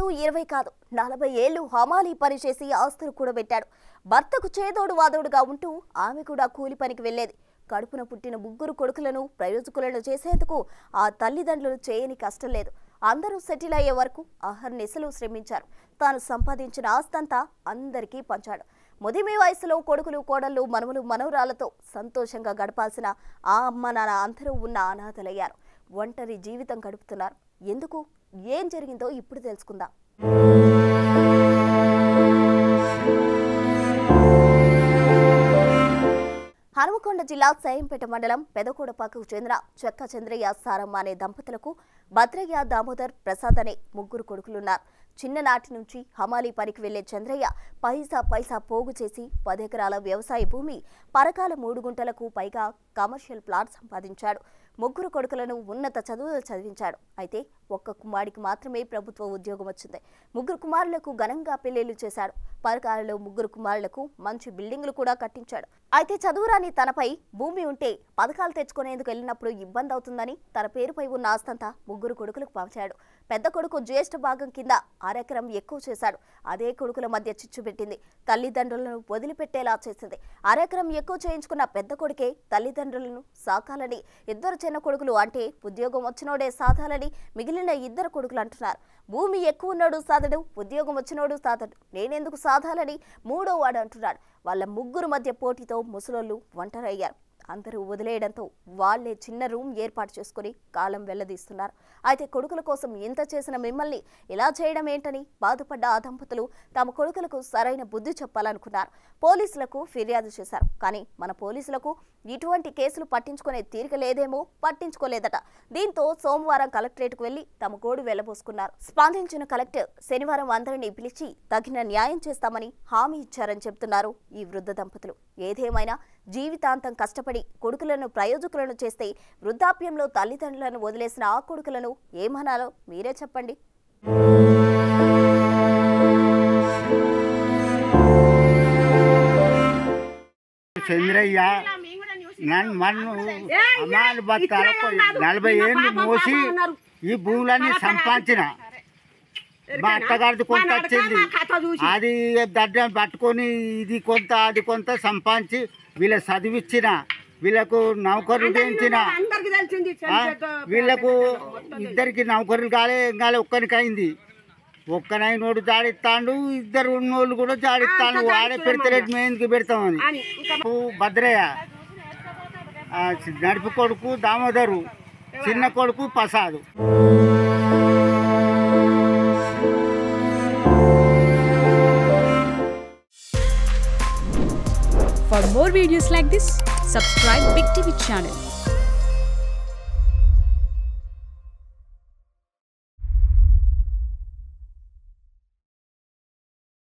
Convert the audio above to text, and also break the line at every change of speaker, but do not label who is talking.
ఇరవై కాదు నలభై ఏళ్లు హమాలీ పని చేసి ఆస్తులు కూడబెట్టాడు భర్తకు చేదోడు వాదోడుగా ఉంటూ ఆమె కూడా కూలి పనికి వెళ్లేది కడుపున పుట్టిన ముగ్గురు కొడుకులను ప్రయోజకులను చేసేందుకు ఆ తల్లిదండ్రులు చేయని కష్టం లేదు అందరూ సెటిల్ అయ్యే వరకు అహర్నిశలు శ్రమించారు తాను సంపాదించిన ఆస్తంతా అందరికీ పంచాడు ముదిమి వయసులో కొడుకులు కోడళ్ళు మనవలు మనవరాలతో సంతోషంగా గడపాల్సిన ఆ అమ్మ నాన్న అందరూ ఉన్న అనాథలయ్యారు ఒంటరి జీవితం గడుపుతున్నారు ఎందుకు ఏం జరిగిందో ఇప్పుడు తెలుసుకుందాం హనుమకొండ జిల్లా సయంపేట మండలం పెదకూడపాకకు చెందిన చెక్క చంద్రయ్య సారమ్మ అనే దంపతులకు భద్రయ్య దామోదర్ ప్రసాద్ అనే ముగ్గురు కొడుకులున్నారు చిన్ననాటి నుంచి హమాలీ పనికి వెళ్లే చంద్రయ్య పైసా పైసా పోగు చేసి పదెకరాల వ్యవసాయ భూమి పరకాల మూడు గుంటలకు పైగా కమర్షియల్ ప్లాట్ సంపాదించాడు ముగ్గురు కొడుకులను ఉన్నత చదువులు చదివించాడు అయితే ఒక్క కుమారుడికి మాత్రమే ప్రభుత్వ ఉద్యోగం వచ్చింది ముగ్గురు కుమారులకు ఘనంగా పెళ్లిళ్లు చేశాడు పరకాలలో ముగ్గురు కుమారులకు మంచి బిల్డింగులు కూడా కట్టించాడు అయితే చదువురాని తనపై భూమి ఉంటే పథకాలు తెచ్చుకునేందుకు వెళ్ళినప్పుడు ఇబ్బంది అవుతుందని తన పేరుపై ఉన్న ఆస్తంతా ముగ్గురు కొడుకులకు పంచాడు పెద్ద కొడుకు జ్యేష్ఠ భాగం కింద అరెకరం ఎక్కువ చేశాడు అదే కొడుకుల మధ్య చిచ్చు పెట్టింది తల్లిదండ్రులను వదిలిపెట్టేలా చేసింది అరెకరం ఎక్కువ చేయించుకున్న పెద్ద కొడుకే తల్లిదండ్రులను సాకాలని ఇద్దరు చిన్న కొడుకులు అంటే ఉద్యోగం వచ్చినోడే సాధాలని మిగిలిన ఇద్దరు కొడుకులు అంటున్నారు భూమి ఎక్కువ ఉన్నాడు సాధడు ఉద్యోగం వచ్చినోడు సాధడు నేనెందుకు సాధాలని మూడో వాడు అంటున్నాడు వాళ్ళ ముగ్గురు మధ్య పోటీతో ముసలోళ్ళు ఒంటరయ్యారు అందరూ వదిలేయడంతో వాళ్లే చిన్న రూమ్ ఏర్పాటు చేసుకుని కాలం వెల్లదీస్తున్నారు అయితే కొడుకుల కోసం ఇంత చేసిన మిమ్మల్ని ఇలా చేయడం ఏంటని బాధపడ్డ ఆ దంపతులు తమ కొడుకులకు సరైన బుద్ధి చెప్పాలనుకున్నారు పోలీసులకు ఫిర్యాదు చేశారు కానీ మన పోలీసులకు ఇటువంటి కేసులు పట్టించుకునే తీరిక లేదేమో పట్టించుకోలేదట దీంతో సోమవారం కలెక్టరేట్కు వెళ్లి తమ గోడు వెళ్లబోసుకున్నారు స్పందించిన కలెక్టర్ శనివారం అందరినీ పిలిచి తగిన న్యాయం చేస్తామని హామీ ఇచ్చారని చెబుతున్నారు ఈ వృద్ధ దంపతులు ఏదేమైనా జీవితాంతం కష్టపడి కొడుకులను ప్రయోజకులను చేస్తే వృద్ధాప్యంలో తల్లిదండ్రులను వదిలేసిన ఆ కొడుకులను ఏమనాలో మీరే చెప్పండి
చంద్రయ్య నన్ను మన్ను అమ్మాయిలు బతకాల నలభై ఏళ్ళు మోసి ఈ భూములన్నీ సంపాదించిన మా అత్తగారిది కొంత వచ్చింది అది దడ్డం పట్టుకొని ఇది కొంత అది కొంత సంపాదించి వీళ్ళ చదివిచ్చిన వీళ్ళకు నౌకర్లు చేయించిన
అందరికి తెలిసింది
ఆ, వీళ్ళకు ఇద్దరికి నౌకర్లు కాలే కాలే ఒక్కరికి అయింది ఒక్కనైనోడు జాడిస్తాడు ఇద్దరు ఉన్నోళ్ళు కూడా జాడిస్తాను వాడే పెడతలేడు మేము ఎందుకు పెడతామని
అని ఇంకా
కొడుకు భద్రయ్య ఆ, నడుపు కొడుకు దామోదరు చిన్న కొడుకు Prasad
For more videos like this, subscribe Big TV channel